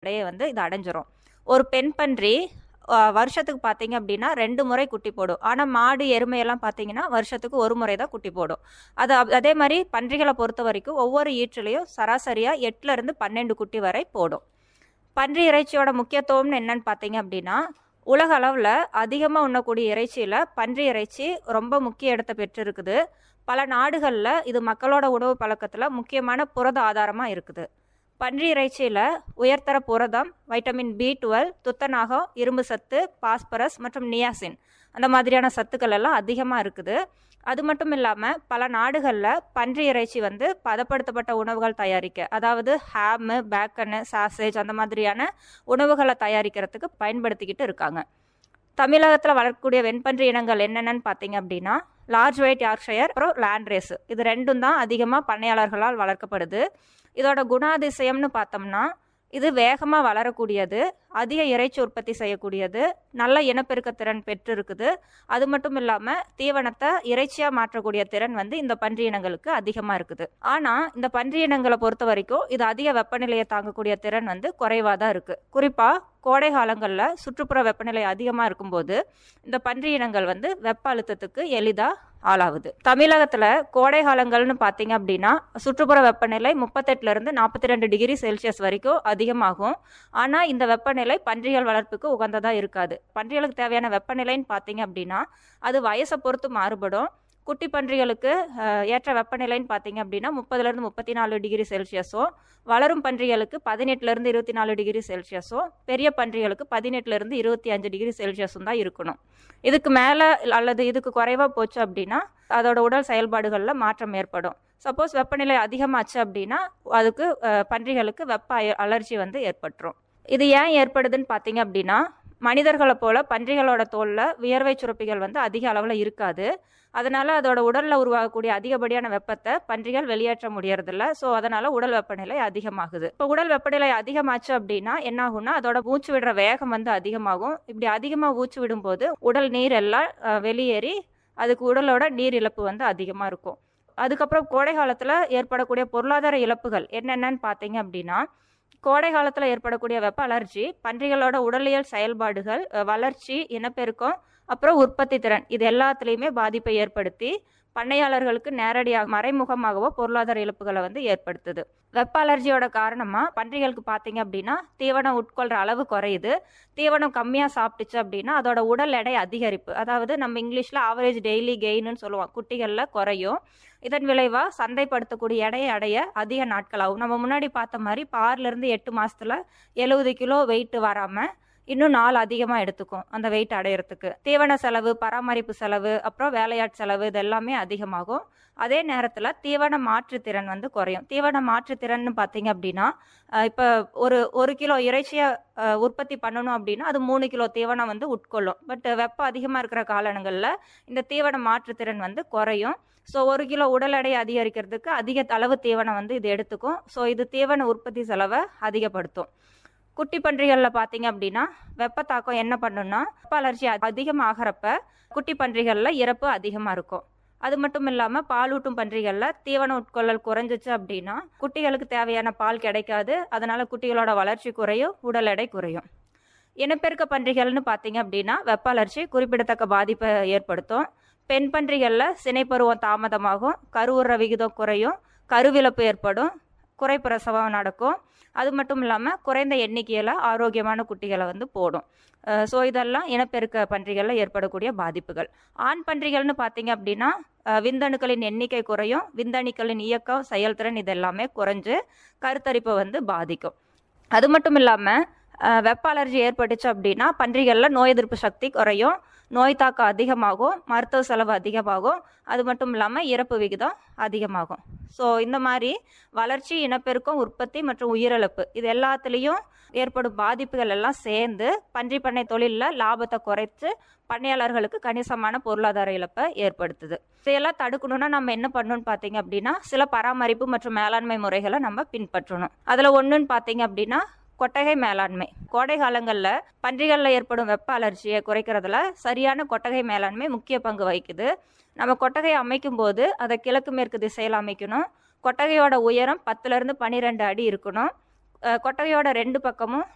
காலத்துலேயே வந்து இது அடைஞ்சிரும் ஒரு பெண் பன்றி அஹ், வருஷத்துக்கு பார்த்தீங்க அப்படின்னா ரெண்டு முறை குட்டி போடும் ஆனால் மாடு எருமையெல்லாம் பார்த்தீங்கன்னா வருஷத்துக்கு ஒரு முறை தான் குட்டி போடும் அது அப்- அதே மாதிரி பன்றிகளை பொறுத்த வரைக்கும் ஒவ்வொரு ஈற்றுலையும் சராசரியாக எட்டுலேருந்து பன்னெண்டு குட்டி வரை போடும் பன்றி இறைச்சியோட முக்கியத்துவம்னு என்னன்னு பார்த்தீங்க அப்படின்னா உலக அளவில் அதிகமாக உண்ணக்கூடிய இறைச்சியில் பன்றி இறைச்சி ரொம்ப முக்கிய இடத்தை பெற்றிருக்குது பல நாடுகளில் இது மக்களோட உணவு பழக்கத்தில் முக்கியமான புரத ஆதாரமாக இருக்குது பன்றி இறைச்சியில் உயர்தர புரதம் வைட்டமின் பி டுவெல் துத்தநாகம் இரும்பு சத்து பாஸ்பரஸ் மற்றும் நியாசின் அந்த மாதிரியான சத்துக்கள் எல்லாம் அதிகமாக இருக்குது அது மட்டும் இல்லாமல் பல நாடுகளில் பன்றி இறைச்சி வந்து பதப்படுத்தப்பட்ட உணவுகள் தயாரிக்க அதாவது ஹேமு பேக்கனு சாசேஜ் அந்த மாதிரியான உணவுகளை தயாரிக்கிறதுக்கு பயன்படுத்திக்கிட்டு இருக்காங்க தமிழகத்தில் வளர்க்கக்கூடிய வெண்பன்றி இனங்கள் என்னென்னு பார்த்தீங்க அப்படின்னா லார்ஜ் வெயிட் யார்க்ஷயர் அப்புறம் லேண்ட் ரேஸ் இது ரெண்டும் தான் அதிகமாக பண்ணையாளர்களால் வளர்க்கப்படுது இதோட குணாதிசயம்னு பார்த்தோம்னா இது வேகமாக வளரக்கூடியது அதிக இறைச்சி உற்பத்தி செய்யக்கூடியது நல்ல இனப்பெருக்க திறன் பெற்று இருக்குது அது மட்டும் இல்லாமல் தீவனத்தை இறைச்சியாக மாற்றக்கூடிய திறன் வந்து இந்த பன்றி இனங்களுக்கு அதிகமாக இருக்குது ஆனால் இந்த பன்றி இனங்களை பொறுத்த வரைக்கும் இது அதிக வெப்பநிலையை தாங்கக்கூடிய திறன் வந்து குறைவாக தான் இருக்குது குறிப்பாக கோடை காலங்களில் சுற்றுப்புற வெப்பநிலை அதிகமாக இருக்கும்போது இந்த பன்றி இனங்கள் வந்து வெப்ப அழுத்தத்துக்கு எளிதாக ஆளாகுது தமிழகத்தில் கோடை காலங்கள்னு பார்த்தீங்க அப்படின்னா சுற்றுப்புற வெப்பநிலை முப்பத்தெட்டுலேருந்து நாற்பத்தி ரெண்டு டிகிரி செல்சியஸ் வரைக்கும் அதிகமாகும் ஆனால் இந்த வெப்பநிலை பன்றிகள் வளர்ப்புக்கு உகந்ததாக இருக்காது பன்றிகளுக்கு தேவையான வெப்பநிலைன்னு பார்த்தீங்க அப்படின்னா அது வயசை பொறுத்து மாறுபடும் குட்டி பன்றிகளுக்கு அஹ், ஏற்ற வெப்பநிலைன்னு பார்த்தீங்க அப்படின்னா முப்பதுலேருந்து முப்பத்தி நாலு டிகிரி செல்சியஸும் வளரும் பன்றிகளுக்கு பதினெட்டுலேருந்து இருபத்தி நாலு டிகிரி செல்சியஸும் பெரிய பன்றிகளுக்கு பதினெட்டுலேருந்து இருபத்தி அஞ்சு டிகிரி செல்சியஸும் தான் இருக்கணும் இதுக்கு மேலே அல்லது இதுக்கு குறைவாக போச்சு அப்படின்னா அதோட உடல் செயல்பாடுகளில் மாற்றம் ஏற்படும் சப்போஸ் வெப்பநிலை அதிகமாச்சு அப்படின்னா அதுக்கு அஹ், பன்றிகளுக்கு வெப்ப அய- அலர்ஜி வந்து ஏற்பட்டுரும் இது ஏன் ஏற்படுதுன்னு பார்த்தீங்க அப்படின்னா மனிதர்களை போல பன்றிகளோட தோலில் வியர்வை சுரப்பிகள் வந்து அதிக அளவில் இருக்காது அதனால அதோட உடலில் உருவாகக்கூடிய அதிகப்படியான வெப்பத்தை பன்றிகள் வெளியேற்ற முடியறதில்ல ஸோ அதனால உடல் வெப்பநிலை அதிகமாகுது இப்போ உடல் வெப்பநிலை அதிகமாச்சு அப்படின்னா என்ன ஆகும்னா அதோட மூச்சு விடுற வேகம் வந்து அதிகமாகும் இப்படி அதிகமாக மூச்சு விடும்போது உடல் நீர் எல்லாம் அஹ், வெளியேறி அதுக்கு உடலோட நீர் இழப்பு வந்து அதிகமாக இருக்கும் அதுக்கப்புறம் கோடை காலத்தில் ஏற்படக்கூடிய பொருளாதார இழப்புகள் என்னென்னன்னு பார்த்தீங்க அப்படின்னா கோடை காலத்தில் ஏற்படக்கூடிய வெப்ப அலர்ஜி பன்றிகளோட உடலியல் செயல்பாடுகள் அஹ், வளர்ச்சி இனப்பெருக்கம் அப்புறம் உற்பத்தி திறன் இது எல்லாத்துலேயுமே பாதிப்பை ஏற்படுத்தி பண்ணையாளர்களுக்கு நேரடியாக மறைமுகமாகவோ பொருளாதார இழப்புகளை வந்து ஏற்படுத்துது வெப்ப அலர்ஜியோட காரணமாக பன்றிகளுக்கு பார்த்தீங்க அப்படின்னா தீவனம் உட்கொள்கிற அளவு குறையுது தீவனம் கம்மியாக சாப்பிட்டுச்சு அப்படின்னா அதோட உடல் எடை அதிகரிப்பு அதாவது நம்ம இங்கிலீஷில் ஆவரேஜ் டெய்லி கெயின்னு சொல்லுவோம் குட்டிகளில் குறையும் இதன் விளைவாக சந்தைப்படுத்தக்கூடிய எடையை அடைய அதிக நாட்கள் ஆகும் நம்ம முன்னாடி பார்த்த மாதிரி இப்போ ஆறுலேருந்து எட்டு மாசத்துல எழுபது கிலோ வெயிட் வராமல் இன்னும் நாள் அதிகமாக எடுத்துக்கும் அந்த வெயிட் அடையிறதுக்கு தீவன செலவு பராமரிப்பு செலவு அப்புறம் வேலையாட் செலவு இது எல்லாமே அதிகமாகும் அதே நேரத்தில் தீவன மாற்றுத்திறன் வந்து குறையும் தீவன மாற்றுத்திறன்னு பார்த்தீங்க அப்படின்னா இப்போ ஒரு ஒரு கிலோ இறைச்சியை அஹ், உற்பத்தி பண்ணணும் அப்படின்னா அது மூணு கிலோ தீவனம் வந்து உட்கொள்ளும் பட் வெப்பம் அதிகமாக இருக்கிற காலங்களில் இந்த தீவன மாற்றுத்திறன் வந்து குறையும் ஸோ ஒரு கிலோ உடல் எடை அதிகரிக்கிறதுக்கு அதிக அளவு தீவனம் வந்து இது எடுத்துக்கும் ஸோ இது தீவன உற்பத்தி செலவை அதிகப்படுத்தும் குட்டி பன்றிகளில் பார்த்தீங்க அப்படின்னா வெப்ப தாக்கம் என்ன பண்ணுன்னா வெப்ப அலர்ஜி அதிகமாகிறப்ப குட்டி பன்றிகளில் இறப்பு அதிகமாக இருக்கும் அது மட்டும் இல்லாமல் பாலூட்டும் பன்றிகளில் தீவன உட்கொள்ளல் குறைஞ்சிச்சு அப்படின்னா குட்டிகளுக்கு தேவையான பால் கிடைக்காது அதனால குட்டிகளோட வளர்ச்சி குறையும் உடல் எடை குறையும் இனப்பெருக்க பன்றிகள்னு பார்த்தீங்க அப்படின்னா வெப்ப அலர்ச்சி குறிப்பிடத்தக்க பாதிப்பை ஏற்படுத்தும் பெண் பன்றிகளில் சினைப்பருவம் தாமதமாகும் கருவுற விகிதம் குறையும் கருவிழப்பு ஏற்படும் குறைப்பிரசவம் நடக்கும் அது மட்டும் இல்லாமல் குறைந்த எண்ணிக்கையில் ஆரோக்கியமான குட்டிகளை வந்து போடும் ஸோ இதெல்லாம் இனப்பெருக்க பன்றிகளில் ஏற்படக்கூடிய பாதிப்புகள் ஆண் பன்றிகள்னு பார்த்தீங்க அப்படின்னா அஹ், விந்தணுக்களின் எண்ணிக்கை குறையும் விந்தணுக்களின் இயக்கம் செயல்திறன் இது எல்லாமே குறைஞ்சு கருத்தரிப்பை வந்து பாதிக்கும் அது மட்டும் இல்லாமல் வெப்ப அலர்ஜி ஏற்பட்டுச்சு அப்படின்னா பன்றிகளில் நோய் எதிர்ப்பு சக்தி குறையும் நோய் தாக்கம் அதிகமாகும் மருத்துவ செலவு அதிகமாகும் அது மட்டும் இல்லாமல் இறப்பு விகிதம் அதிகமாகும் ஸோ இந்த மாதிரி வளர்ச்சி இனப்பெருக்கம் உற்பத்தி மற்றும் உயிரிழப்பு இது எல்லாத்துலேயும் ஏற்படும் பாதிப்புகள் எல்லாம் சேர்ந்து பன்றி பண்ணை தொழிலில் லாபத்தை குறைத்து பண்ணையாளர்களுக்கு கணிசமான பொருளாதார இழப்பை ஏற்படுத்துது இதையெல்லாம் தடுக்கணும்னா நம்ம என்ன பண்ணணும்னு பார்த்தீங்க அப்படின்னா சில பராமரிப்பு மற்றும் மேலாண்மை முறைகளை நம்ம பின்பற்றணும் அதில் ஒன்றுன்னு பார்த்தீங்க அப்படின்னா கொட்டகை மேலாண்மை கோடை காலங்களில் பன்றிகளில் ஏற்படும் வெப்ப அலர்ஜியை குறைக்கிறதுல சரியான கொட்டகை மேலாண்மை முக்கிய பங்கு வகிக்குது நம்ம கொட்டகை அமைக்கும் போது அதை கிழக்கு மேற்கு திசையில் அமைக்கணும் கொட்டகையோட உயரம் பத்துலேருந்து பன்னிரெண்டு அடி இருக்கணும் அஹ் கொட்டகையோட ரெண்டு பக்கமும்